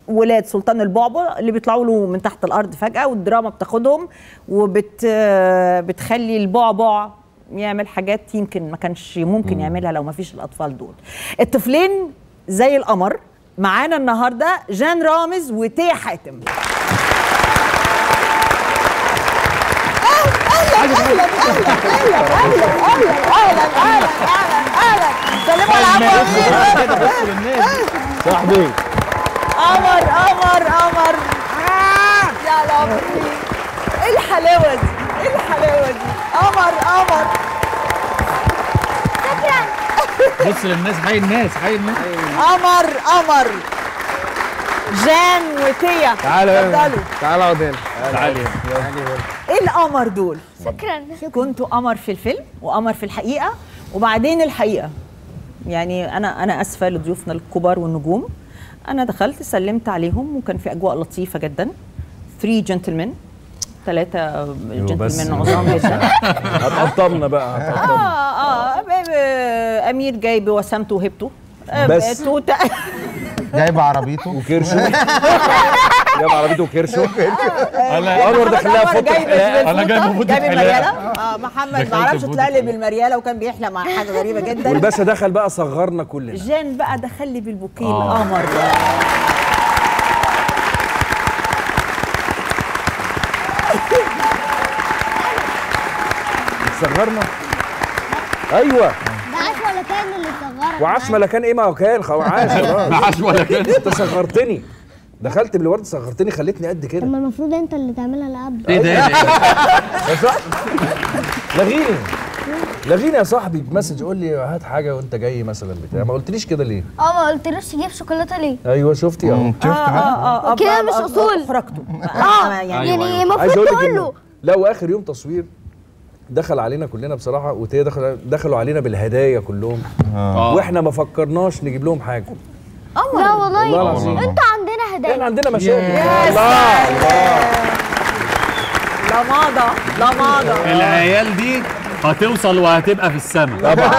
ولاد سلطان البعبع اللي بيطلعوا له من تحت الارض فجاه والدراما بتاخدهم وبت بتخلي البعبع يعمل حاجات يمكن ما كانش ممكن يعملها لو ما فيش الاطفال دول الطفلين زي القمر معانا النهارده جان رامز وتيا حاتم اهلا اهلا اهلا اهلا اهلا اهلا اهلا اهلا سلموا على عمو صاحبي قمر قمر قمر يا لطيف ايه الحلاوه دي ايه الحلاوه دي قمر قمر بص للناس حي الناس حي الناس قمر قمر جان وتيا تعالى اتفضلوا تعالى اقعد هنا تعالي ايه القمر دول شكرا كنتوا قمر في الفيلم وقمر في الحقيقه وبعدين الحقيقه يعني انا انا اسفه لضيوفنا الكبار والنجوم انا دخلت سلمت عليهم وكان في اجواء لطيفه جدا 3 جنتلمان ثلاثه جنتلمان عظام جدا هتقطمنا بقى اه هتقطمنا اه ب- ب- امير جاي بوسامته وهبته آه، بس. توته جايب عربيته وكرشه جاب عربيته وكرشه انا انور داخل لها محمد فوطه جاي بال- حلاقة. أنا جاي بالفوطة، بفوطة جاي بالمريالة حلاقة. اه محمد دخلت ما اعرفش بفوطة طلع لي بالمريالة وكان بيحلق مع حاجة غريبة جدا والباشا دخل بقى صغرنا كلنا جان بقى دخل لي بالبوكيه آه. القمر صغرنا ايوه ده عاش ولا كان اللي صغرك وعاش ملكان ايه ما هو كان خلاص عاش خلاص معاش ولا كده انت صغرتني دخلت بالورد صغرتني خليتني قد كده اما المفروض انت اللي تعملها لقبل ايه ده ايه ده يا صاحبي لغيني لغيني يا صاحبي بمسج قول لي هات حاجه وانت جاي مثلا بتاع ما قلتليش كده ليه اه ما قلتلوش تجيب شوكولاته ليه ايوه شفتي اهو شفت حاجه اه اه كده أبقى- مش أبقى أصول. اخرجته اه يعني أيوة، يعني أيوة. عايز المفروض اقول لك تقول له إنه لا واخر يوم تصوير دخل علينا كلنا بصراحه وتيه دخل دخلوا علينا بالهدايا كلهم آه. واحنا ما فكرناش نجيب لهم حاجه لا والله والله العظيم. انتوا عندنا احنا هدايا عندنا مشاكل يا الله لماضة لماضة العيال دي هتوصل وهتبقى في السما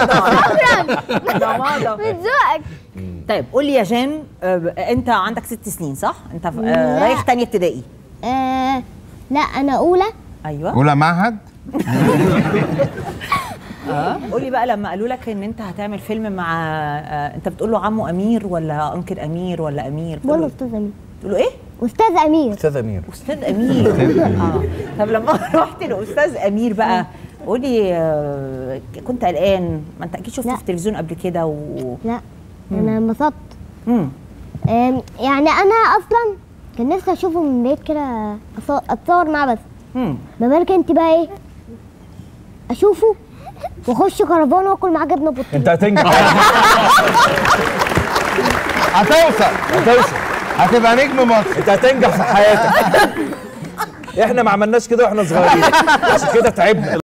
لماضة من ذوقك طيب قول لي يا جان آه، انت عندك ست سنين صح؟ انت في- آه، لا. رايح تانية ابتدائي آه لا انا اولى ايوه اولى معهد قول لي بقى لما قالوا لك ان انت هتعمل فيلم مع آه، انت بتقول له عمو امير ولا انكل امير ولا امير بقول له بتقول له استاذ امير بتقول له ايه استاذ امير استاذ امير استاذ امير اه طب لما رحت لاستاذ امير بقى قولي آه، كنت قلقان ما انت اكيد شفته لا. في التلفزيون قبل كده و لا انا انبسطت مم. آم، يعني انا اصلا كان نفسي اشوفه من بعيد كده أص- اتصور معاه بس مم. ما بالك انت بقى ايه اشوفه واخش كرفان واكل معاه جبنه بطيخ انت هتنجح هتوصل هتوصل هتبقى نجم مصر انت هتنجح في حياتك احنا ما عملناش كده واحنا صغيرين عشان كده تعبنا